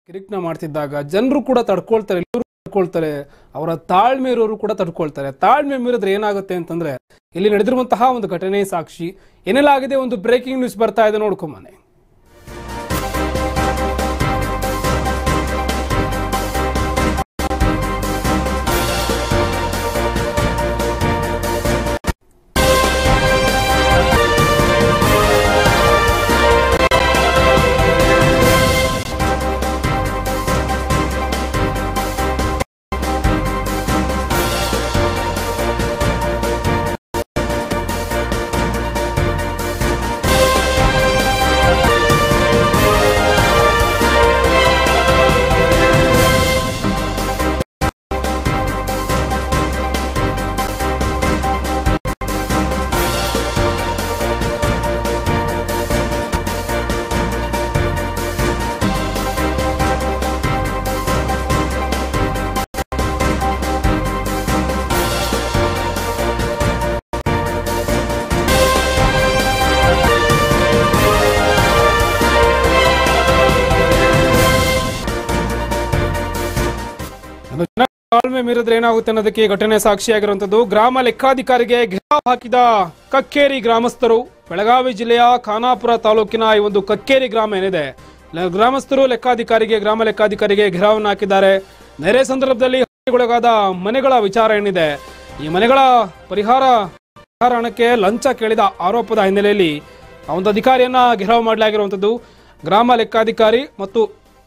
ಕಿರಿಕ್ನ ಮಾಡ್ತಿದ್ದಾಗ ಜನರು ಕೂಡ ತಡ್ಕೊಳ್ತಾರೆ ಎಲ್ಲರೂ ತಡ್ಕೊಳ್ತಾರೆ ಅವರ ತಾಳ್ಮೆ ಇರೋರು ಕೂಡ ತಡ್ಕೊಳ್ತಾರೆ ತಾಳ್ಮೆ ಮೀರಿದ್ರೆ ಏನಾಗುತ್ತೆ ಅಂತಂದ್ರೆ ಇಲ್ಲಿ ನಡೆದಿರುವಂತಹ ಒಂದು ಘಟನೆ ಸಾಕ್ಷಿ ಏನೆಲ್ಲ ಆಗಿದೆ ಒಂದು ಬ್ರೇಕಿಂಗ್ ನ್ಯೂಸ್ ಬರ್ತಾ ಇದೆ ನೋಡ್ಕೊಂಬನೆ ಒಂದು ಜನ ತಾಳ್ಮೆ ಮೀರಿದ್ರೆ ಏನಾಗುತ್ತೆ ಅನ್ನೋದಕ್ಕೆ ಈ ಘಟನೆ ಸಾಕ್ಷಿಯಾಗಿರುವಂತದ್ದು ಗ್ರಾಮ ಲೆಕ್ಕಾಧಿಕಾರಿಗೆ ಘೇರಾವ್ ಹಾಕಿದ ಕಕ್ಕೇರಿ ಗ್ರಾಮಸ್ಥರು ಬೆಳಗಾವಿ ಜಿಲ್ಲೆಯ ಖಾನಾಪುರ ತಾಲೂಕಿನ ಈ ಒಂದು ಕಕ್ಕೇರಿ ಗ್ರಾಮ ಏನಿದೆ ಲ- ಗ್ರಾಮಸ್ಥರು ಲೆಕ್ಕಾಧಿಕಾರಿಗೆ ಗ್ರಾಮ ಲೆಕ್ಕಾಧಿಕಾರಿಗೆ ಘೇರಾವನ್ನು ಹಾಕಿದ್ದಾರೆ ನೆರೆ ಸಂದರ್ಭದಲ್ಲಿ ಹಾನಿಗೊಳಗಾದ ಮನೆಗಳ ವಿಚಾರ ಏನಿದೆ ಈ ಮನೆಗಳ ಪರಿಹಾರ ಪರಿಹಾರ ಹಣಕ್ಕೆ ಲಂಚ ಕೇಳಿದ ಆರೋಪದ ಹಿನ್ನೆಲೆಯಲ್ಲಿ ಆ ಒಂದು ಅಧಿಕಾರಿಯನ್ನ ಘೇರಾವ್ ಮಾಡಲಾಗಿರುವಂತದ್ದು ಗ್ರಾಮ ಲೆಕ್ಕಾಧಿಕಾರಿ ಮತ್ತು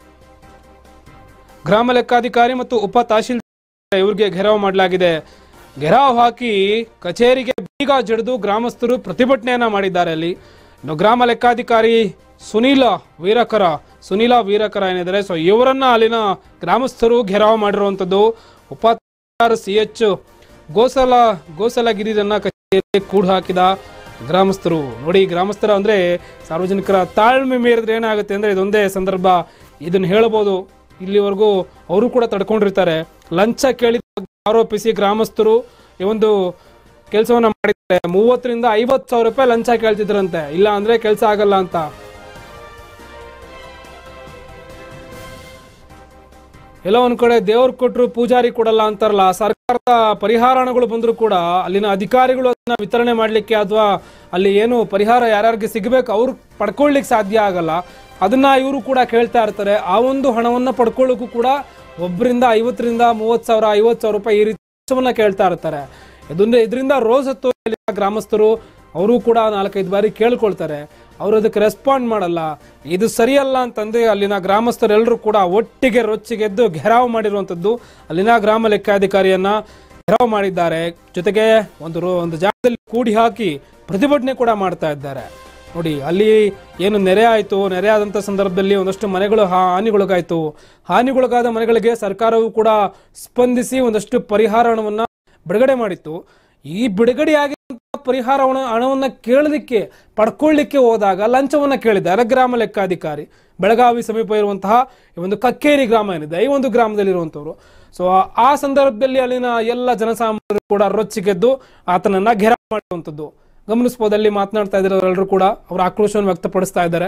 ಗ್ರಾಮ ಲೆಕ್ಕಾಧಿಕಾರಿ ಮತ್ತು ಉಪ ತಹಶೀಲ್ದಾರ್ ಇವರಿಗೆ ಘೆರಾವ್ ಮಾಡಲಾಗಿದೆ ಘೆರಾವ್ ಹಾಕಿ ಕಚೇರಿಗೆ ಬೀಗ ಜಡಿದು ಗ್ರಾಮಸ್ಥರು ಪ್ರತಿಭಟನೆಯನ್ನ ಮಾಡಿದ್ದಾರೆ ಅಲ್ಲಿ ಇನ್ನು ಗ್ರಾಮ ಲೆಕ್ಕಾಧಿಕಾರಿ ಸುನೀಲ ವೀರಕರ ಸುನೀಲ ವೀರಕರ ಏನಿದ್ದಾರೆ ಸೊ ಇವರನ್ನ ಅಲ್ಲಿನ ಗ್ರಾಮಸ್ಥರು ಘೆರಾವ್ ಮಾಡಿರುವಂತದ್ದು ಉಪ ಸಿ ಎಚ್ ಗೋಸಲ ಗೋಸಲಗಿರಿರನ್ನ ಕಚೇರಿಗೆ ಕೂಡು ಹಾಕಿದ ಗ್ರಾಮಸ್ಥರು ನೋಡಿ ಗ್ರಾಮಸ್ಥರ ಅಂದ್ರೆ ಸಾರ್ವಜನಿಕರ ತಾಳ್ಮೆ ಮೀರಿದ್ರೆ ಏನಾಗುತ್ತೆ ಅಂದ್ರೆ ಇದೊಂದೇ ಸಂದರ್ಭ ಇದನ್ನ ಹೇಳ್ಬೋದು ಇಲ್ಲಿವರೆಗೂ ಅವರು ಕೂಡ ತಡ್ಕೊಂಡಿರ್ತಾರೆ ಲಂಚ ಕೇಳಿದ ಬಗ್ಗೆ ಆರೋಪಿಸಿ ಗ್ರಾಮಸ್ಥರು ಈ ಒಂದು ಕೆಲಸವನ್ನ ಮಾಡಿದ್ದಾರೆ ಮೂವತ್ತರಿಂದ ಐವತ್ತು ಸಾವಿರ ರೂಪಾಯಿ ಲಂಚ ಕೇಳ್ತಿದ್ರಂತೆ ಇಲ್ಲ ಅಂದ್ರೆ ಕೆಲಸ ಆಗಲ್ಲ ಅಂತ ಎಲ್ಲ ಒಂದ್ ಕಡೆ ದೇವ್ರು ಕೊಟ್ರು ಪೂಜಾರಿ ಕೊಡಲ್ಲ ಅಂತಾರಲ್ಲ ಸರ್ಕಾರದ ಪರಿಹಾರ ಹಣಗಳು ಬಂದ್ರು ಕೂಡ ಅಲ್ಲಿನ ಅಧಿಕಾರಿಗಳು ಅದನ್ನ ವಿತರಣೆ ಮಾಡ್ಲಿಕ್ಕೆ ಅಥವಾ ಅಲ್ಲಿ ಏನು ಪರಿಹಾರ ಯಾರ್ಯಾರಿಗೆ ಸಿಗಬೇಕು ಅವ್ರು ಪಡ್ಕೊಳ್ಳಿಕ್ಕೆ ಸಾಧ್ಯ ಆಗಲ್ಲ ಅದನ್ನ ಇವರು ಕೂಡ ಕೇಳ್ತಾ ಇರ್ತಾರೆ ಆ ಒಂದು ಹಣವನ್ನ ಪಡ್ಕೊಳ್ಳೋಕ್ಕೂ ಕೂಡ ಒಬ್ಬರಿಂದ ಐವತ್ತರಿಂದ ಮೂವತ್ತು ಸಾವಿರ ಐವತ್ತು ಸಾವಿರ ರೂಪಾಯಿ ಈ ರೀತಿ ವೆಚ್ಚವನ್ನ ಕೇಳ್ತಾ ಇರ್ತಾರೆ ಇದನ್ನ ಇದರಿಂದ ರೋಸ್ ಹತ್ತು ಇಲ್ಲಿನ ಗ್ರಾಮಸ್ಥರು ಅವರು ಕೂಡ ನಾಲ್ಕೈದು ಬಾರಿ ಕೇಳ್ಕೊಳ್ತಾರೆ ಅವರು ಅದಕ್ಕೆ ರೆಸ್ಪಾಂಡ್ ಮಾಡಲ್ಲ ಇದು ಸರಿಯಲ್ಲ ಅಂತಂದು ಅಲ್ಲಿನ ಗ್ರಾಮಸ್ಥರೆಲ್ಲರೂ ಕೂಡ ಒಟ್ಟಿಗೆ ರೊಚ್ಚಿಗೆದ್ದು ಘೆರಾವ್ ಮಾಡಿರುವಂಥದ್ದು ಅಲ್ಲಿನ ಗ್ರಾಮ ಲೆಕ್ಕಾಧಿಕಾರಿಯನ್ನ ಘೆರಾವ್ ಮಾಡಿದ್ದಾರೆ ಜೊತೆಗೆ ಒಂದು ರೋ- ಒಂದು ಜಾಗದಲ್ಲಿ ಕೂಡಿ ಹಾಕಿ ಪ್ರತಿಭಟನೆ ಕೂಡ ಮಾಡ್ತಾ ಇದ್ದಾರೆ ನೋಡಿ ಅಲ್ಲಿ ಏನು ನೆರೆ ಆಯಿತು ನೆರೆ ಆದಂಥ ಸಂದರ್ಭದಲ್ಲಿ ಒಂದಷ್ಟು ಮನೆಗಳು ಹಾ- ಹಾನಿಗೊಳಗಾಯಿತು ಹಾನಿಗೊಳಗಾದ ಮನೆಗಳಿಗೆ ಸರ್ಕಾರವು ಕೂಡ ಸ್ಪಂದಿಸಿ ಒಂದಷ್ಟು ಪರಿಹಾರ ಹಣವನ್ನ ಬಿಡುಗಡೆ ಮಾಡಿತ್ತು ಈ ಬಿಡುಗಡೆಯಾಗಿರುವಂತಹ ಪರಿಹಾರ ಹಣ ಹಣವನ್ನ ಕೇಳಲಿಕ್ಕೆ ಪಡ್ಕೊಳ್ಳಿಕ್ಕೆ ಹೋದಾಗ ಲಂಚವನ್ನ ಕೇಳಿದ್ದಾರೆ ಗ್ರಾಮ ಲೆಕ್ಕಾಧಿಕಾರಿ ಬೆಳಗಾವಿ ಸಮೀಪ ಇರುವಂತಹ ಈ ಒಂದು ಕಕ್ಕೇರಿ ಗ್ರಾಮ ಏನಿದೆ ಈ ಒಂದು ಗ್ರಾಮದಲ್ಲಿರುವಂಥವ್ರು ಸೊ ಆ ಸಂದರ್ಭದಲ್ಲಿ ಅಲ್ಲಿನ ಎಲ್ಲ ಜನಸಾಮಾನ್ಯರು ಕೂಡ ರೊಚ್ಚಿಗೆದ್ದು ಆತನನ್ನ ಘೆರಾವ್ ಮಾಡುವಂಥದ್ದು ಗಮನಿಸಬಹುದಲ್ಲಿ ಮಾತನಾಡ್ತಾ ಇದ್ದವರೆಲ್ಲರೂ ಕೂಡ ಅವರ ಆಕ್ರೋಶವನ್ನು ವ್ಯಕ್ತಪಡಿಸ್ತಾ ಇದ್ದಾರೆ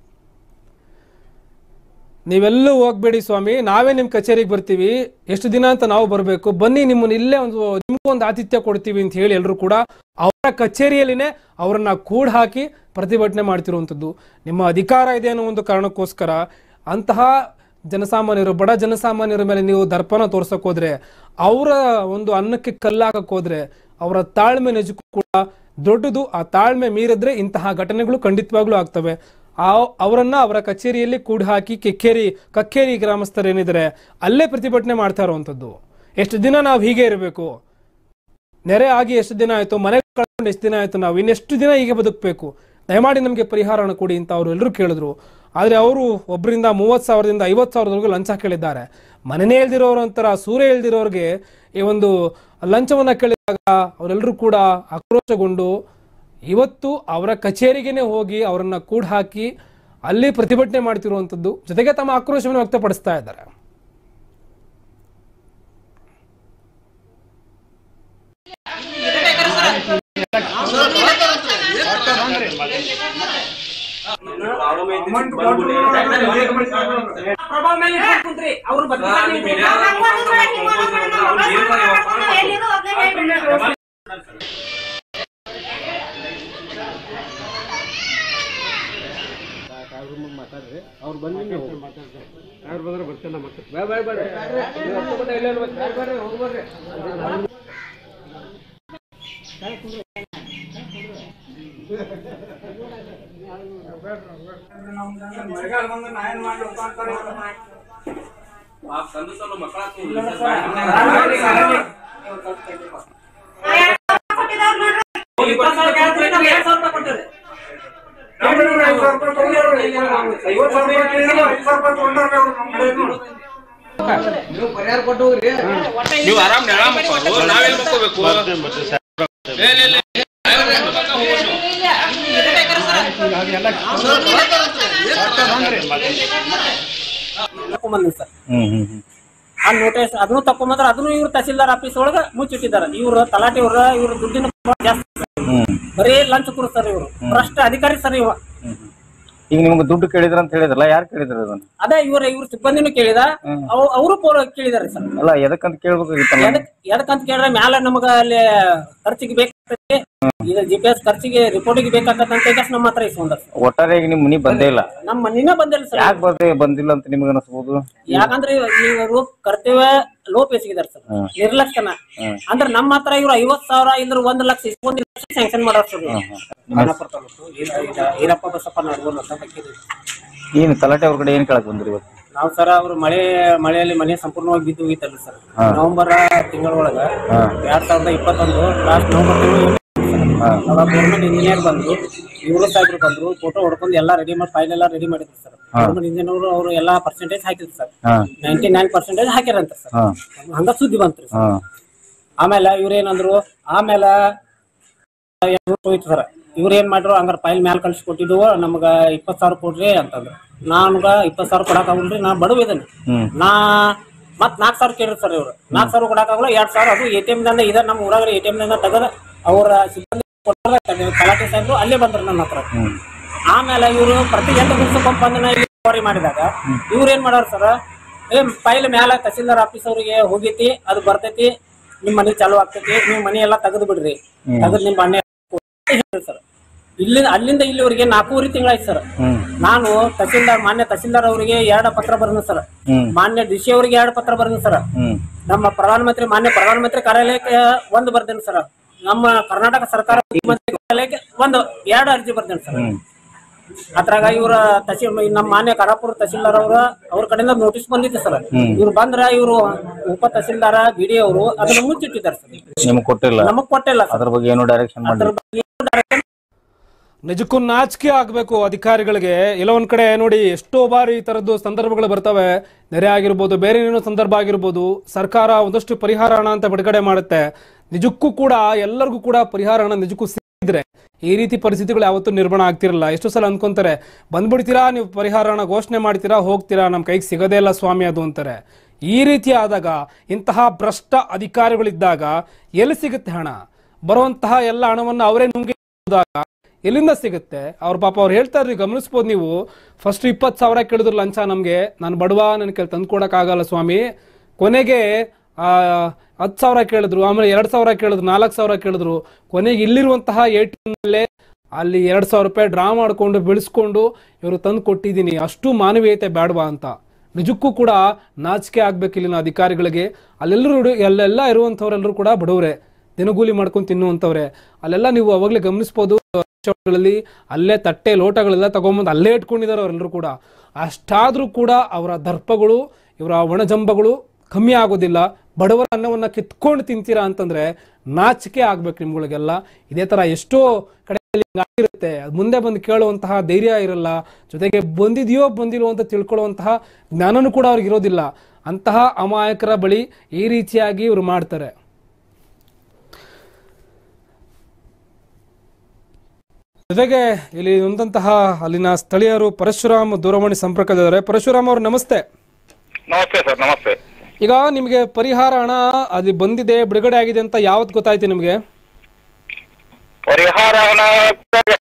ನೀವೆಲ್ಲೂ ಹೋಗ್ಬೇಡಿ ಸ್ವಾಮಿ ನಾವೇ ನಿಮ್ಮ ಕಚೇರಿಗೆ ಬರ್ತೀವಿ ಎಷ್ಟು ದಿನ ಅಂತ ನಾವು ಬರಬೇಕು ಬನ್ನಿ ನಿಮ್ಮನ್ನ ಇಲ್ಲೇ ಒಂದು ನಿಮಗೂ ಒಂದು ಆತಿಥ್ಯ ಕೊಡ್ತೀವಿ ಅಂತ ಹೇಳಿ ಎಲ್ಲರೂ ಕೂಡ ಅವರ ಕಚೇರಿಯಲ್ಲಿನೇ ಅವರನ್ನ ಕೂಡ ಹಾಕಿ ಪ್ರತಿಭಟನೆ ಮಾಡ್ತಿರುವಂಥದ್ದು ನಿಮ್ಮ ಅಧಿಕಾರ ಇದೆ ಅನ್ನೋ ಒಂದು ಕಾರಣಕ್ಕೋಸ್ಕರ ಅಂತಹ ಜನಸಾಮಾನ್ಯರು ಬಡ ಜನಸಾಮಾನ್ಯರ ಮೇಲೆ ನೀವು ದರ್ಪಣ ತೋರ್ಸಕ್ ಹೋದ್ರೆ ಅವರ ಒಂದು ಅನ್ನಕ್ಕೆ ಕಲ್ಲಾಕಕ್ ಹೋದ್ರೆ ಅವರ ತಾಳ್ಮೆ ನಿಜಕ್ಕೂ ಕೂಡ ದೊಡ್ಡದು ಆ ತಾಳ್ಮೆ ಮೀರಿದ್ರೆ ಇಂತಹ ಘಟನೆಗಳು ಖಂಡಿತವಾಗ್ಲೂ ಆಗ್ತವೆ ಆ ಅವರನ್ನ ಅವರ ಕಚೇರಿಯಲ್ಲಿ ಕೂಡ ಹಾಕಿ ಕೆಕ್ಕೇರಿ ಕಕ್ಕೇರಿ ಗ್ರಾಮಸ್ಥರು ಏನಿದ್ದಾರೆ ಅಲ್ಲೇ ಪ್ರತಿಭಟನೆ ಮಾಡ್ತಾ ಇರುವಂಥದ್ದು ಎಷ್ಟು ದಿನ ನಾವು ಹೀಗೆ ಇರಬೇಕು ನೆರೆ ಆಗಿ ಎಷ್ಟು ದಿನ ಆಯ್ತು ಮನೆ ಕಳ್ಕೊಂಡು ಎಷ್ಟು ದಿನ ಆಯ್ತು ನಾವು ಇನ್ನೆಷ್ಟು ದಿನ ಹೀಗೆ ಬದುಕಬೇಕು ದಯಮಾಡಿ ನಮಗೆ ಪರಿಹಾರ ಹಣ ಕೊಡಿ ಅಂತ ಅವರು ಎಲ್ಲರೂ ಕೇಳಿದ್ರು ಆದ್ರೆ ಅವರು ಒಬ್ಬರಿಂದ ಮೂವತ್ತು ಸಾವಿರದಿಂದ ಐವತ್ತು ಸಾವಿರದವರೆಗೂ ಲಂಚ ಕೇಳಿದ್ದಾರೆ ಮನೆನೇ ಇಲ್ದಿರೋರು ಅಂತರ ಸೂರ್ಯ ಇಲ್ದಿರೋರಿಗೆ ಈ ಒಂದು ಲಂಚವನ್ನ ಕೇಳಿದಾಗ ಅವರೆಲ್ಲರೂ ಕೂಡ ಆಕ್ರೋಶಗೊಂಡು ಇವತ್ತು ಅವರ ಕಚೇರಿಗೆನೆ ಹೋಗಿ ಅವರನ್ನ ಕೂಡ ಹಾಕಿ ಅಲ್ಲಿ ಪ್ರತಿಭಟನೆ ಮಾಡ್ತಿರುವಂಥದ್ದು ಜೊತೆಗೆ ತಮ್ಮ ಆಕ್ರೋಶವನ್ನು ವ್ಯಕ್ತಪಡಿಸ್ತಾ ಇದ್ದಾರೆ ಪ್ರಭಾವ ಮೇಲೆ ಇಟ್ಕೊಂಡ್ ಕುಂತ್ರಿ ಅವ್ರು ಬರ್ತಾರೆ ನೀವು ಆರಾಮ್ ನೆಳ ಮಕ್ಕೋರು ನಾವೆಲ್ಲಿ ಮಕ್ಕೋಬೇಕು ತಕೊಂಬಂದ್ರಿ ಸರ್ ಆ ನೋಟಿಸ್ ಅದನ್ನು ತಕೊಂಬಂದ್ರ ಅದನ್ನು ಇವ್ರು ತಹಸೀಲ್ದಾರ್ ಆಫೀಸ್ ಒಳಗ ಮುಚ್ಚಿಟ್ಟಿದ್ದಾರೆ ಇವ್ರು ತಲಾಟಿ ಅವ್ರ ಇವ್ರ ದುಡ್ಡಿನ ಪ್ರಮಾಣ ಜಾಸ್ತಿ ಸರ್. ಬರೀ ಲಂಚ್ ಕೊಡ್ತಾರೆ ಇವರು ಭ್ರಷ್ಟ ಅಧಿಕಾರಿ ಸರ್ ಇವ ಈಗ ನಿಮ್ಗೆ ದುಡ್ಡು ಕೇಳಿದ್ರ ಅಂತ ಹೇಳಿದ್ರಲ್ಲ ಯಾರು ಕೇಳಿದ್ರ ಅದನ್ನ ಅದೇ ಇವ್ರ ಇವ್ರ ಸಿಬ್ಬಂದಿನೂ ಕೇಳಿದ ಅವರು ಪೋರ್ ಕೇಳಿದಾರೆ ಸರ್ ಅಲ್ಲ ಎದಕ್ಕಂತ ಕೇಳ್ಬೇಕಾಗಿತ್ತಲ್ಲ ಎದಕ್ ಎದಕ್ಕಂತ ಕೇಳಿದ್ರೆ ಮ್ಯಾಲ ನಮಗ ಅಲ್ಲಿ ಖರ್ಚಿಗೆ ಬೇಕಾಗ್ತದೆ ಈಗ ಜಿ ಪಿ ಎಸ್ ಖರ್ಚಿಗೆ ರಿಪೋರ್ಟಿಗೆ ಬೇಕಾಗತ್ತೆ ಅಂತ ಈಗ ನಮ್ಮ ಹತ್ರ ಇಸ್ಕೊಂಡಾರ ಸರ್ ಒಟ್ಟಾರೆ ಈಗ ನಿಮ್ ಮನಿ ಬಂದೇ ಇಲ್ಲ ನಮ್ಮ ಮನಿನ ಬಂದಿಲ್ಲ ಸರ್ ಯಾಕೆ ಬರ್ದೇ ಬಂದಿಲ್ಲ ಅಂತ ನಿಮ್ಗೆ ಅನಿಸ್ಬೋದು ಯಾಕಂದ್ರೆ ಇವರು ಕರ್ತವ್ಯ ಲೋಪ ಎಸಗಿದಾರೆ ಸರ್ ನಿರ್ಲಕ್ಷಣ ಅಂದ್ರೆ ನಮ್ಮ ಹತ್ರ ಇವ್ರು ಐವತ್ ಸಾವಿರ ಇದ್ರ ಒಂದ್ ಲಕ್ಷ ಇಸ್ಕೊಂಡ್ ಲಕ್ಷ ಸ್ಯಾಂಕ್ಷನ್ ಮಾಡಾರ ಸರ್ ಇವ್ರು. ಖಾನಾಪುರ ತಾಲೂಕು, ಈರ- ಈರಪ್ಪ ಬಸಪ್ಪ ನಡ್ಗೋಲ್ ಅಂತ ಹಾಕಿದ್ರು. ಏನ್ ತಲಾಟೆ ಅವ್ರ ಕಡೆ ಏನ್ ಕೇಳಕ್ ಬಂದ್ರಿ ಇವತ್ತು ನಾವು ಸರ್ ಅವ್ರು ಮಳೆ ಮಳೆಯಲ್ಲಿ ಮನೆ ಸಂಪೂರ್ಣವಾಗಿ ಬಿದ್ದು ಹೋಗಿತ್ತಲ್ಲ ಸರ್ ನವೆಂಬರ್ ತಿಂಗಳೊಳಗ ಎರಡ್ ಸಾವಿರದ ಇಪ್ಪತ್ತೊಂದು ಲಾಸ್ಟ್ ನವೆಂಬರ್ ತಿಂಗಳು ಅವಾಗ ಗೌರ್ಮೆಂಟ್ ಇಂಜಿನಿಯರ್ ಬಂದ್ರು ಇವರು ಸಾಹೇಬ್ರು ಬಂದ್ರು ಫೋಟೋ ಹೊಡ್ಕೊಂಡು ಎಲ್ಲ ರೆಡಿ ಮಾಡಿ ಫೈಲ್ ಎಲ್ಲ ರೆಡಿ ಮಾಡಿದ್ರು ಸರ್ ಗೌರ್ಮೆಂಟ್ ಇಂಜಿನಿಯರ್ ಅವರು ಎಲ್ಲಾ ಪರ್ಸೆಂಟೇಜ್ ಹಾಕಿದ್ರು ಸರ್ ಹಾ ನೈಂಟಿ ನೈನ್ ಪರ್ಸೆಂಟೇಜ್ ಹಾಕ್ಯಾರಂತ ಸರ್ ಹಾ ಹಂಗ ಸುದ್ದಿ ಬಂತ್ರಿ ಹಾ ಆಮೇಲೆ ಇವ್ರೇನಂದ್ರು ಆಮೇಲೆ ಹೋಯ್ತು ಸರ್ ಇವ್ರ ಏನ್ ಮಾಡ್ರು ಹಂಗಾರ ಫೈಲ್ ಮ್ಯಾಲ ಕಳ್ಸಿ ಕೊಟ್ಟಿದ್ವು ನಮ್ಗ ಇಪ್ಪತ್ ಸಾವಿರ ಕೊಡ್ರಿ ಅಂತಂದ್ರು ನಾನ್ಗ ಇಪ್ಪತ್ ಸಾವಿರ ಕೊಡಕ್ ಆಗಲ್ರಿ ನಾ ಬಡವ ಇದನ್ನ ಹ್ಮ್ ನಾ ಮತ್ ನಾಲ್ಕ್ ಸಾವಿರ ಕೇಳಿದ್ರು ಸರ್ ಇವ್ರು ನಾಲ್ಕ್ ಸಾವಿರ ಕೊಡಕ್ ಆಗಲ್ಲ ಎರಡ್ ಸಾವಿರ ಅದು ಎ ಟಿ ಎಂ ದಿಂದ ಇದ ನಮ್ಮ ಊರಾಗ ಎ ಟಿ ಎಂ ದಿಂದ ತೆಗದ ಅವ್ರ ಸಿಬ್ಬಂದಿ ಕೊಟ್ಟಾರ, ತಲಾಟೆ ಸಾಹೇಬ್ರು ಅಲ್ಲೇ ಬಂದ್ರು ನನ್ನ ಹತ್ರ ಹ್ಮ್ ಆಮೇಲೆ ಇವರು ಪ್ರತಿ ಎಂಟು ದಿವಸಕ್ಕೊಮ್ಮೆ ಬಂದು ನಾ ಇಲ್ಲಿ ರಿಕವರಿ ಮಾಡಿದಾಗ ಇವ್ರು ಏನ್ ಮಾಡೋರು ಸರ್ ಏ ಫೈಲ್ ಮ್ಯಾಲ ತಹಸೀಲ್ದಾರ್ ಆಫೀಸ್ ಅವ್ರಿಗೆ ಹೋಗೈತಿ ಅದು ಬರ್ತೈತಿ ನಿಮ್ ಮನಿ ಚಾಲು ಆಗ್ತೈತಿ ನಿಮ್ ಮನಿ ಎಲ್ಲಾ ತೆಗೆದು ಬಿಡ್ರಿ ತೆಗೆದು ನಿಮ್ ಮನೆ ಸರ್ ಇಲ್ಲಿಂದ ಅಲ್ಲಿಂದ ಇಲ್ಲಿವರೆಗೆ ನಾಲ್ಕೂವರೆ ತಿಂಗಳಾಯ್ತು ಸರ್ ಹ್ಮ್ ನಾನು ತಹಸೀಲ್ದಾರ್ ಮಾನ್ಯ ತಹಸೀಲ್ದಾರ್ ಅವರಿಗೆ ಎರಡು ಪತ್ರ ಬರ್ದ ಸರ್ ಹ್ಮ್ ಮಾನ್ಯ ಡಿ ಸಿ ಅವರಿಗೆ ಎರಡು ಪತ್ರ ಬರ್ದ ಸರ್ ಹ್ಮ್ ನಮ್ಮ ಪ್ರಧಾನಮಂತ್ರಿ ಮಾನ್ಯ ಪ್ರಧಾನಮಂತ್ರಿ ಕಾರ್ಯಾಲಯಕ್ಕೆ ಒಂದು ಬರ್ದೇನೆ ಸರ್ ನಮ್ಮ ಕರ್ನಾಟಕ ಸರ್ಕಾರ ಮುಖ್ಯಮಂತ್ರಿ ಕಾರ್ಯಾಲಯಕ್ಕೆ ಒಂದು ಎರಡು ಅರ್ಜಿ ಬರ್ದೇನೆ ಸರ್ ಹ್ಮ್ ಅದ್ರಾಗ ಇವ್ರ ತಹಸೀಲ್ ನಮ್ಮ ಮಾನ್ಯ ಕರಾಪುರ ತಹಸೀಲ್ದಾರ್ ಅವ್ರ ಅವ್ರ ಕಡೆಯಿಂದ ನೋಟಿಸ್ ಬಂದಿತ್ತು ಸರ್ ಇವ್ರು ಬಂದ್ರ ಇವ್ರು ಉಪ ತಹಸೀಲ್ದಾರ ಬಿಡಿ ಅವರು ಅದನ್ನ ಮುಚ್ಚಿಟ್ಟಿದ್ದಾರೆ ಸರ್ ನಿಮ್ಗೆ ಕೊಟ್ಟಿಲ್ಲ ನಮಗ್ ಕೊಟ್ಟಿಲ್ಲ ಸರ್ ಅದ್ರ ಬಗ್ಗೆ ಏನು ಡೈರೆಕ್ಷನ್ ಮಾಡಿ ಅದ್ರ ಬಗ್ಗೆ ಏನು direct ನಿಜಕ್ಕೂ ನಾಚಿಕೆ ಆಗಬೇಕು ಅಧಿಕಾರಿಗಳಿಗೆ ಎಲ್ಲ ಒಂದ್ ಕಡೆ ನೋಡಿ ಎಷ್ಟೋ ಬಾರಿ ಈ ತರದ್ದು ಸಂದರ್ಭಗಳು ಬರ್ತವೆ ನೆರೆ ಆಗಿರ್ಬೋದು ಬೇರೆ ಏನೋ ಸಂದರ್ಭ ಆಗಿರ್ಬೋದು ಸರ್ಕಾರ ಒಂದಷ್ಟು ಪರಿಹಾರ ಹಣ ಅಂತ ಬಿಡುಗಡೆ ಮಾಡುತ್ತೆ ನಿಜಕ್ಕೂ ಕೂಡ ಎಲ್ಲರಿಗೂ ಕೂಡ ಪರಿಹಾರ ಹಣ ನಿಜಕ್ಕೂ ಸಿಕ್ಕಿದ್ರೆ ಈ ರೀತಿ ಪರಿಸ್ಥಿತಿಗಳು ಯಾವತ್ತೂ ನಿರ್ಮಾಣ ಆಗ್ತಿರಲ್ಲ ಎಷ್ಟೋ ಸಲ ಅನ್ಕೊಂತಾರೆ ಬಂದ್ಬಿಡ್ತೀರಾ ನೀವು ಪರಿಹಾರ ಹಣ ಘೋಷಣೆ ಮಾಡ್ತೀರಾ ಹೋಗ್ತೀರಾ ನಮ್ಮ ಕೈಗೆ ಸಿಗೋದೇ ಇಲ್ಲ ಸ್ವಾಮಿ ಅದು ಅಂತಾರೆ ಈ ರೀತಿ ಆದಾಗ ಇಂತಹ ಭ್ರಷ್ಟ ಅಧಿಕಾರಿಗಳಿದ್ದಾಗ ಎಲ್ಲಿ ಸಿಗುತ್ತೆ ಹಣ ಬರುವಂತಹ ಎಲ್ಲ ಹಣವನ್ನು ಅವರೇ ನುಂಗಿ ಹೋದಾಗ ಎಲ್ಲಿಂದ ಸಿಗುತ್ತೆ ಅವ್ರ ಪಾಪ ಅವ್ರು ಹೇಳ್ತಾ ಇದ್ರಿ ಗಮನಿಸ್ಬೋದು ನೀವು ಫಸ್ಟ್ ಇಪ್ಪತ್ತು ಸಾವಿರ ಕೇಳಿದ್ರು ಲಂಚ ನಮಗೆ ನಾನು ಬಡವ ನನ್ನ ಕೈಲಿ ತಂದು ಆಗಲ್ಲ ಸ್ವಾಮಿ ಕೊನೆಗೆ ಆ, ಹತ್ತು ಸಾವಿರ ಕೇಳಿದ್ರು ಆಮೇಲೆ ಎರಡು ಸಾವಿರ ಕೇಳಿದ್ರು ನಾಲ್ಕು ಸಾವಿರ ಕೇಳಿದ್ರು ಕೊನೆಗೆ ಇಲ್ಲಿರುವಂತಹ ಎ ಟಿ ಎಮ್ನಲ್ಲೇ ಅಲ್ಲಿ ಎರಡು ಸಾವಿರ ರೂಪಾಯಿ ಡ್ರಾ ಮಾಡಿಕೊಂಡು ಬೆಳೆಸ್ಕೊಂಡು ಇವರು ತಂದು ಕೊಟ್ಟಿದ್ದೀನಿ ಅಷ್ಟು ಮಾನವೀಯತೆ ಬೇಡವಾ ಅಂತ ನಿಜಕ್ಕೂ ಕೂಡ ನಾಚಿಕೆ ಆಗ್ಬೇಕು ಇಲ್ಲಿನ ಅಧಿಕಾರಿಗಳಿಗೆ ಅಲ್ಲೆಲ್ಲರೂ ಅಲ್ಲೆಲ್ಲ ಇರುವಂಥವ್ರೆಲ್ಲರೂ ಕೂಡ ಬಡವರೇ ದಿನಗೂಲಿ ಮಾಡ್ಕೊಂಡು ತಿನ್ನುವಂಥವ್ರೆ ಅಲ್ಲೆಲ್ಲ ನೀವು ಅವಾಗಲೇ ಗಮನಿಸ್ಬೋದು ಗಳಲ್ಲಿ ಅಲ್ಲೇ ತಟ್ಟೆ ಲೋಟಗಳೆಲ್ಲ ತಗೊಂಬಂದು ಅಲ್ಲೇ ಇಟ್ಕೊಂಡಿದ್ದಾರೆ ಅವರೆಲ್ಲರೂ ಕೂಡ ಅಷ್ಟಾದ್ರೂ ಕೂಡ ಅವರ ದರ್ಪಗಳು ಇವರ ಒಣಜಂಬಗಳು ಕಮ್ಮಿ ಆಗೋದಿಲ್ಲ ಬಡವರ ಅನ್ನವನ್ನ ಕಿತ್ಕೊಂಡು ತಿಂತೀರಾ ಅಂತಂದ್ರೆ ನಾಚಿಕೆ ಆಗ್ಬೇಕು ನಿಮ್ಗಳಿಗೆಲ್ಲ ಇದೇ ತರ ಎಷ್ಟೋ ಕಡೆಯಲ್ಲಿ ಆಗಿರುತ್ತೆ ಅದ್ ಮುಂದೆ ಬಂದು ಕೇಳುವಂತಹ ಧೈರ್ಯ ಇರಲ್ಲ ಜೊತೆಗೆ ಬಂದಿದೆಯೋ ಬಂದಿಲ್ವೋ ಅಂತ ತಿಳ್ಕೊಳ್ಳುವಂತಹ ಜ್ಞಾನನೂ ಕೂಡ ಅವ್ರಿಗೆ ಇರೋದಿಲ್ಲ ಅಂತಹ ಅಮಾಯಕರ ಬಳಿ ಈ ರೀತಿಯಾಗಿ ಇವರು ಮಾಡ್ತಾರೆ ಜೊತೆಗೆ ಇಲ್ಲಿ ನೊಂದಂತಹ ಅಲ್ಲಿನ ಸ್ಥಳೀಯರು ಪರಶುರಾಮ್ ದೂರವಾಣಿ ಸಂಪರ್ಕದಿದ್ದಾರೆ ಪರಶುರಾಮ್ ಅವರು ನಮಸ್ತೆ ನಮಸ್ತೆ ಸರ್ ನಮಸ್ತೆ ಈಗ ನಿಮಗೆ ಪರಿಹಾರ ಹಣ ಅಲ್ಲಿ ಬಂದಿದೆ ಬಿಡುಗಡೆ ಆಗಿದೆ ಅಂತ ಯಾವತ್ತು ಗೊತ್ತಾಯ್ತು ನಿಮಗೆ ಪರಿಹಾರ ಹಣ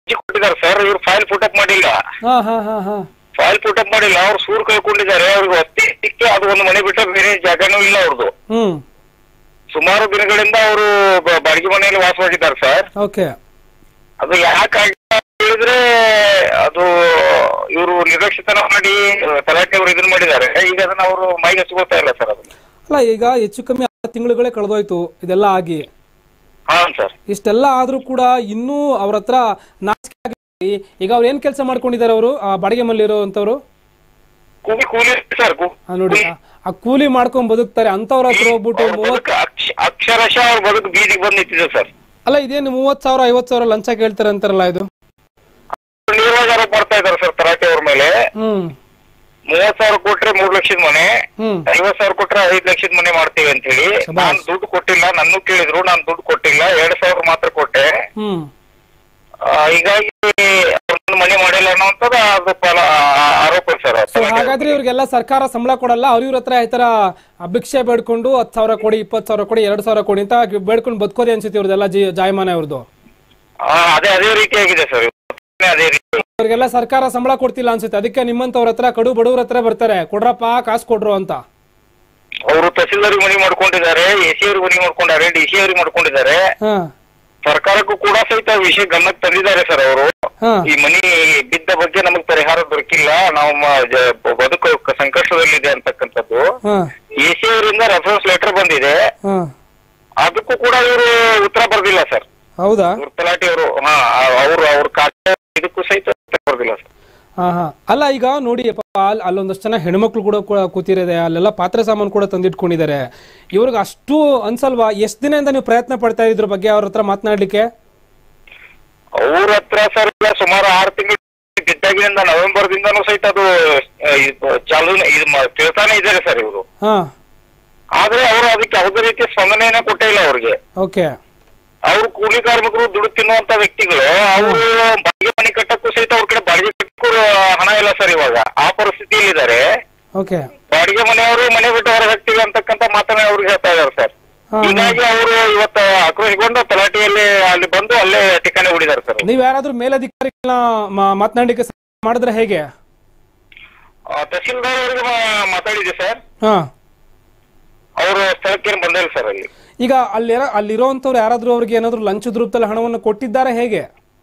ಅರ್ಜಿ ಕೊಟ್ಟಿದ್ದಾರೆ ಸರ್ ಇವ್ರು ಫೈಲ್ ಫುಟಪ್ ಮಾಡಿಲ್ಲ ಹಾ ಹಾ ಹಾ ಹಾ ಫೈಲ್ ಫುಟಪ್ ಮಾಡಿಲ್ಲ ಅವ್ರು ಸೂರು ಕಳ್ಕೊಂಡಿದ್ದಾರೆ ಅವ್ರಿಗೆ ಒತ್ತಿ ಸಿಕ್ಕಿ ಅದು ಒಂದು ಮನೆ ಬಿಟ್ಟರೆ ಬೇರೆ ಜಾಗನೂ ಇಲ್ಲ ಅವ್ರದ್ದು ಹ್ಮ್ ಸುಮಾರು ದಿನಗಳಿಂದ ಅವರು ಬಾಡಿಗೆ ಮನೆಯಲ್ಲಿ ವಾಸವಾಗಿದ್ದಾರೆ ಸರ್ ಓಕೆ ಅದು ಯಾಕೆ ಹೇಳಿದ್ರೆ ಅದು ಇವರು ನಿರ್ಲಕ್ಷಿತನ ಮಾಡಿ ತಲಾಟೆ ಅವರು ಇದನ್ನ ಮಾಡಿದ್ದಾರೆ ಈಗ ಅದನ್ನ ಅವರು ಮೈಗೆ ಹಚ್ಕೋತಾ ಇಲ್ಲ ಸರ್ ಅದನ್ನ ಅಲ್ಲ ಈಗ ಹೆಚ್ಚು ಕಮ್ಮಿ ಆರು ತಿಂಗಳುಗಳೇ ಕಳೆದೋಯ್ತು ಇದೆಲ್ಲ ಆಗಿ ಹಾ ಸರ್ ಇಷ್ಟೆಲ್ಲ ಆದ್ರೂ ಕೂಡ ಇನ್ನೂ ಅವ್ರ ಹತ್ರ ನಾಚಿಕೆ ಆಗಿ ಈಗ ಅವ್ರು ಏನ್ ಕೆಲಸ ಮಾಡ್ಕೊಂಡಿದ್ದಾರೆ ಅವರು ಆ ಬಾಡಿಗೆ ಮಲ್ಲಿರುವಂತವ್ರು ಕೂಲಿ ಕೂಲಿ ಸರ್ ಕೂ- ಆ ನೋಡಿ ಆ- ಆ ಕೂಲಿ ಮಾಡ್ಕೊಂಡ್ ಬದುಕ್ತಾರೆ ಅಂತವ್ರ ಹತ್ರ ಹೋಗ್ಬಿಟ್ಟು ಅವ್ರ ಮೂವತ್ ಬದುಕು ಅಕ್ಷ- ಅಕ್ಷರಶಃ ಅವ್ರ ಬದುಕು ಬೀದಿಗೆ ಬಂದು ನಿಂತಿದೆ ಸರ್ ಅಲ್ಲ ಇದೇನು ಮೂವತ್ ಸಾವಿರ ಐವತ್ ಸಾವಿರ ಲಂಚ ಕೇಳ್ತಾರೆ ಅಂತಾರಲ್ಲ ಇದು ನೇರವಾಗಿ ಆರೋಪ ಮಾಡ್ತಾ ಇದ್ದಾರೆ ಸರ್ ತರಾಟೆ ಅವ್ರ ಮೇಲೆ ಹ್ಮ್ ಮೂವತ್ ಸಾವಿರ ಕೊಟ್ರೆ ಮೂರ್ ಲಕ್ಷದ ಮನೆ ಹ್ಮ್ ಐವತ್ ಸಾವಿರ ಕೊಟ್ರೆ ಐದ್ ಲಕ್ಷದ ಮನೆ ಮಾಡ್ತೀವಿ ಅಂತ ಹೇಳಿ ಶಭಾಷ್. ನಾನ್ ದುಡ್ಡು ಕೊಟ್ಟಿಲ್ಲ ನನ್ನೂ ಕೇಳಿದ್ರು ನಾನ್ ದುಡ್ಡು ಕೊಟ್ಟಿಲ್ಲ ಎರಡ್ ಸಾವಿರ ಮಾತ್ರ ಕೊಟ್ಟೆ ಹ್ಮ್ ಆ, ಹೀಗಾಗಿ ಅವ್ರನ್ನ ಮನೆ ಮಾಡಿಲ್ಲ ಅನ್ನೋಂಥದ್ದು ಅದು ಫಲ ಆರೋಪ ಸರ್ ಸೊ ಹಾಗಾದ್ರೆ ಇವ್ರಿಗೆಲ್ಲ ಸರ್ಕಾರ ಸಂಬಳ ಕೊಡಲ್ಲ ಅವ್ರ ಇವ್ರ ಹತ್ರ ಈ ತರ ಭಿಕ್ಷೆ ಬೇಡ್ಕೊಂಡು ಹತ್ತು ಸಾವಿರ ಕೊಡಿ ಇಪ್ಪತ್ತು ಸಾವಿರ ಕೊಡಿ ಎರಡು ಸಾವಿರ ಕೊಡಿ ಅಂತ ಬೇಡ್ಕೊಂಡು ಬದುಕೋದೆ ಅನ್ಸುತ್ತೆ ಇವ್ರದೆಲ್ಲ ಜಿ ಜಾಯಮಾನ ಇವ್ರದ್ದು ಆ, ಅದೇ ಅದೇ ರೀತಿಯಾಗಿದೆ ಸರ್ ಅದೇ ರೀತಿ ಅವ್ರಿಗೆಲ್ಲ ಸರ್ಕಾರ ಸಂಬಳ ಕೊಡ್ತಿಲ್ಲ ಅನ್ಸುತ್ತೆ ಅದಕ್ಕೆ ನಿಮ್ಮಂತವ್ರ ಹತ್ರ ಕಡು ಬಡವ್ರ ಹತ್ರ ಬರ್ತಾರೆ ಕೊಡ್ರಪ್ಪ ಕಾಸು ಕೊಡ್ರು ಅಂತ ಅವರು ತಹಸೀಲ್ದಾರ್ ಮನೆ ಮಾಡ್ಕೊಂಡಿದ್ದಾರೆ ಎ ಸಿ ಅವ್ರಿಗೆ ಮನೆ ಮಾಡ್ಕೊಂಡಿದ್ದಾರೆ ಡಿ ಸಿ ಅವ್ರಿಗೆ ಮಾಡ್ಕೊಂಡಿದ್ದಾರೆ ಹಾ ಸರ್ಕಾರಕ್ಕೂ ಕೂಡ ಸಹಿತ ವಿಷಯ ಗಮನಕ್ಕೆ ತಂದಿದ್ದಾರೆ ಸರ್ ಅವರು ಹಾ ಈ ಮನಿ ಬಿದ್ದ ಬಗ್ಗೆ ನಮಗೆ ಪರಿಹಾರ ದೊರಕಿಲ್ಲ ನಾವು ಮ- ಜ- ಬದುಕು ಸಂಕಷ್ಟದಲ್ಲಿದೆ ಅಂತಕ್ಕಂಥದ್ದು ಹಾ ಎ ಸಿ ಅವರಿಂದ ರೆಫರೆನ್ಸ್ ಲೆಟರ್ ಬಂದಿದೆ ಹಾ ಅದಕ್ಕೂ ಕೂಡ ಇವರು ಉತ್ತರ ಬರ್ದಿಲ್ಲ ಸರ್ ಹೌದಾ ಇವ್ರ ತಲಾಟಿ ಅವರು ಹಾ ಅವರು ಅವ್ರ ಖಾತೆ ಇದಕ್ಕೂ ಸಹಿತ ಉತ್ತರ ಬರ್ದಿಲ್ಲ ಸರ್ ಹಾ ಹಾ ಅಲ್ಲ ಈಗ ನೋಡಿ ಪಾಪ ಅಲ್ಲಿ ಅಲ್ಲೊಂದಷ್ಟು ಜನ ಹೆಣ್ಮಕ್ಳು ಕೂಡ ಕೂ- ಕೂತಿರೋದೆ ಅಲ್ಲೆಲ್ಲ ಪಾತ್ರೆ ಸಾಮಾನು ಕೂಡ ತಂದಿಟ್ಕೊಂಡಿದ್ದಾರೆ ಇವ್ರಿಗೆ ಅಷ್ಟು ಅನ್ಸಲ್ವಾ ಎಷ್ಟು ದಿನದಿಂದ ನೀವು ಪ್ರಯತ್ನ ಪಡ್ತಾ ಇದ್ರ ಬಗ್ಗೆ ಅವ್ರ ಹತ್ರ ಮಾತನಾಡ್ಲಿಕ್ಕೆ ಅವ್ರ ಹತ್ರ ಸರ್ ಈಗ ಸುಮಾರು ಆರು ತಿಂಗಳು ಬಿದ್ದಾಗಿನಿಂದ ನವೆಂಬರ್ ದಿಂದನೂ ಸಹಿತ ಅದು ಆ, ಇದು ಚಾಲು ಇದು ಮ- ತಿಳ್ತಾನೆ ಇದ್ದಾರೆ ಸರ್ ಇವರು ಹಾ ಆದ್ರೆ ಅವರು ಅದಕ್ಕೆ ಯಾವುದೇ ರೀತಿಯ ಸ್ಪಂದನೆಯನ್ನ ಕೊಟ್ಟೇ ಇಲ್ಲ ಅವ್ರಿಗೆ ಓಕೆ ಅವ್ರು ಕೂಲಿ ಕಾರ್ಮಿಕರು ದುಡ್ಡು ತಿನ್ನುವಂತ ವ್ಯಕ್ತಿಗಳು ಅವರು ಬಾಡಿಗೆ ಮನೆ ಕಟ್ಟಕ್ಕೂ ಸಹಿತ ಅವ್ರ ಕಡೆ ಬಾಡಿಗೆ ಕಟ್ಟಕ್ಕೂ ಹಣ ಇಲ್ಲ ಸರ್ ಇವಾಗ ಆ ಪರಿಸ್ಥಿತಿಯಲ್ಲಿದ್ದಾರೆ ಓಕೆ ಬಾಡಿಗೆ ಮನೆಯವರು ಮನೆ ಬಿಟ್ಟು ಹೊರಗೆ ಹಾಕ್ತೀವಿ ಅಂತಕ್ಕಂತ ಮಾತನ್ನ ಅವ್ರಿಗೆ ಹೇಳ್ತಾ ಇದಾರೆ ಸರ್ ಹಾ, ಹೀಗಾಗಿ ಅವರು ಇವತ್ತು ಆಕ್ರೋಶಗೊಂಡು ತಲಾಟಿಯಲ್ಲಿ ಅಲ್ಲಿ ಬಂದು ಅಲ್ಲೇ ಠಿಕಾಣಿ ಹೂಡಿದ್ದಾರೆ ಸರ್ ನೀವ್ ಯಾರಾದ್ರೂ ಮೇಲಧಿಕಾರಿಗಳನ್ನ ಮಾ- ಮಾತನಾಡ್ಲಿಕ್ಕೆ ಸ- ಮಾಡಿದ್ರೆ ಹೇಗೆ ಆ, ತಹಸೀಲ್ದಾರ್ ಅವರಿಗೆ ಮಾ- ಮಾತಾಡಿದೆ ಸರ್ ಹಾ ಅವರು ಸ್ಥಳಕ್ಕೆ ಏನು ಬಂದಿಲ್ಲ ಸರ್ ಅಲ್ಲಿ ಈಗ ಅಲ್ಲಿರ ಅಲ್ಲಿರೋಂಥವ್ರು ಯಾರಾದ್ರೂ ಅವ್ರಿಗೆ ಏನಾದ್ರು ಲಂಚದ ರೂಪದಲ್ಲಿ ಹಣವನ್ನು ಕೊಟ್ಟಿದ್ದಾರೆ ಹೇಗೆ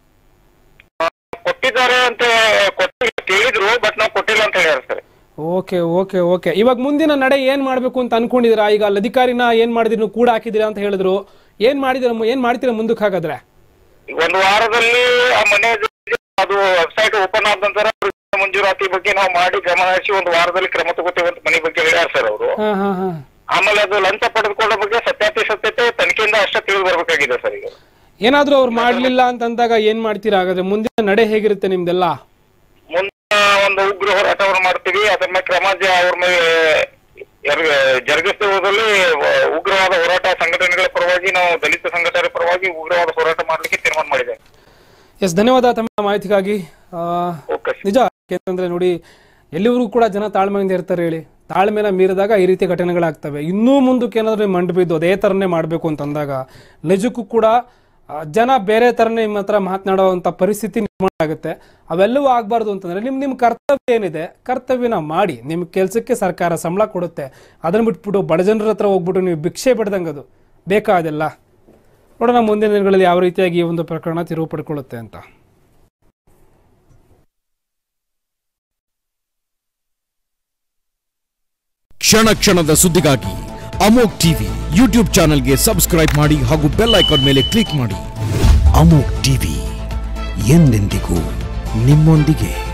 ಕೊಟ್ಟಿದ್ದಾರೆ ಅಂತ ಕೊಟ್ಟಿ ಕೇಳಿದ್ರು ಬಟ್ ನಾವು ಕೊಟ್ಟಿಲ್ಲ ಅಂತ ಹೇಳ್ಯಾರ ಸರ್ ಓಕೆ ಓಕೆ ಓಕೆ ಇವಾಗ ಮುಂದಿನ ನಡೆ ಏನ್ ಮಾಡ್ಬೇಕು ಅಂತ ಅನ್ಕೊಂಡಿದ್ದೀರಾ ಈಗ ಅಲ್ಲಿ ಅಧಿಕಾರಿನ ಏನ್ ಮಾಡಿದ್ರಿ ನೀವು ಕೂಡ ಹಾಕಿದಿರಾ ಅಂತ ಹೇಳಿದ್ರು ಏನ್ ಮಾಡಿದಿರ ಏನ್ ಮಾಡ್ತೀರಾ ಮುಂದಕ್ಕೆ ಹಾಗಾದ್ರೆ ಈಗ ಒಂದು ವಾರದಲ್ಲಿ ಆ ಮನೆ ಅದು ವೆಬ್ಸೈಟ್ ಓಪನ್ ಆದ ನಂತರ ಮಂಜೂರಾತಿ ಬಗ್ಗೆ ನಾವು ಮಾಡಿ ಗಮನ ಹರಿಸಿ ಒಂದು ವಾರದಲ್ಲಿ ಕ್ರಮ ತಗೋತೇವೆ ಅಂತ ಮನೆ ಬಗ್ಗೆ ಹೇಳ್ಯಾರ ಸರ್ ಅವರು ಹಾ ಹಾ ಹಾ ಆಮೇಲೆ ಅದು ಲಂಚ ಪಡೆದುಕೊಳ್ಳೋ ಬಗ್ಗೆ ಸತ್ಯಾಸತ್ಯತೆ ತನಿಖೆಯಿಂದ ಅಷ್ಟೇ ತಿಳಿದು ಬರ್ಬೇಕಾಗಿದೆ ಸರ್ ಈಗ ಏನಾದ್ರೂ ಅವ್ರು ಮಾಡ್ಲಿಲ್ಲ ಅಂತ ಅಂದಾಗ ಏನ್ ಮಾಡ್ತೀರಾ ಹಾಗಾದ್ರೆ ಮುಂದಿನ ನಡೆ ಹೇಗಿರುತ್ತೆ ನಿಮ್ದೆಲ್ಲ ಮುಂದೆ ಒಂದು ಉಗ್ರ ಹೋರಾಟವನ್ನು ಮಾಡ್ತೀವಿ ಅದರ ಮೇಲೆ ಕ್ರಮ ಜ- ಅವ್ರ ಮೇಲೆ ಎರ್- ಜರುಗಿಸ್ತಾ ಹೋದಲ್ಲಿ ವ- ಉಗ್ರವಾದ ಹೋರಾಟ ಸಂಘಟನೆಗಳ ಪರವಾಗಿ ನಾವು ದಲಿತ ಸಂಘಟನೆಗಳ ಪರವಾಗಿ ಉಗ್ರವಾದ ಹೋರಾಟ ಮಾಡ್ಲಿಕ್ಕೆ ತೀರ್ಮಾನ ಮಾಡಿದೆ ಎಸ್ ಧನ್ಯವಾದ ತಮ್ಮ ಮಾಹಿತಿಗಾಗಿ ಆ, ಓಕೆ ನಿಜ ಯಾಕೆಂತಂದ್ರೆ ನೋಡಿ ಎಲ್ಲಿವರೆಗೂ ಕೂಡ ಜನ ತಾಳ್ಮೆಯಿಂದ ಇರ್ತಾರೆ ಹೇಳಿ ತಾಳ್ಮೆನ ಮೀರಿದಾಗ ಈ ರೀತಿ ಘಟನೆಗಳಾಗ್ತವೆ ಇನ್ನೂ ಮುಂದಕ್ಕೆ ಏನಾದರೂ ಮಂಡು ಬಿದ್ದು ಅದೇ ಥರನೇ ಮಾಡಬೇಕು ಅಂತಂದಾಗ ನಿಜಕ್ಕೂ ಕೂಡ ಆ, ಜನ ಬೇರೆ ಥರನೇ ನಿಮ್ಮ ಹತ್ರ ಮಾತನಾಡುವಂಥ ಪರಿಸ್ಥಿತಿ ನಿರ್ಮಾಣ ಆಗುತ್ತೆ ಅವೆಲ್ಲವೂ ಆಗಬಾರ್ದು ಅಂತಂದ್ರೆ ನಿಮ್ಮ ನಿಮ್ಮ ಕರ್ತವ್ಯ ಏನಿದೆ ಕರ್ತವ್ಯನ ಮಾಡಿ ನಿಮ್ಮ ಕೆಲಸಕ್ಕೆ ಸರ್ಕಾರ ಸಂಬಳ ಕೊಡುತ್ತೆ ಅದನ್ನು ಬಿಟ್ಬಿಟ್ಟು ಬಡ ಜನರ ಹತ್ರ ಹೋಗ್ಬಿಟ್ಟು ನೀವು ಭಿಕ್ಷೆ ಬಿಡ್ದಂಗೆ ಅದು ಬೇಕಾ ಅದೆಲ್ಲ ನೋಡೋಣ ಮುಂದಿನ ದಿನಗಳಲ್ಲಿ ಯಾವ ರೀತಿಯಾಗಿ ಈ ಒಂದು ಪ್ರಕರಣ ತಿರುವು ಪಡ್ಕೊಳ್ಳುತ್ತೆ ಅಂತ ಕ್ಷಣ ಕ್ಷಣದ ಸುದ್ದಿಗಾಗಿ ಅಮೋಕ್ ಟಿವಿ ಯೂಟ್ಯೂಬ್ ಚಾನೆಲ್ಗೆ ಸಬ್ಸ್ಕ್ರೈಬ್ ಮಾಡಿ ಹಾಗೂ ಬೆಲ್ ಐಕಾನ್ ಮೇಲೆ ಕ್ಲಿಕ್ ಮಾಡಿ ಅಮೋಕ್ ಟಿವಿ ಎಂದೆಂದಿಗೂ ನಿಮ್ಮೊಂದಿಗೆ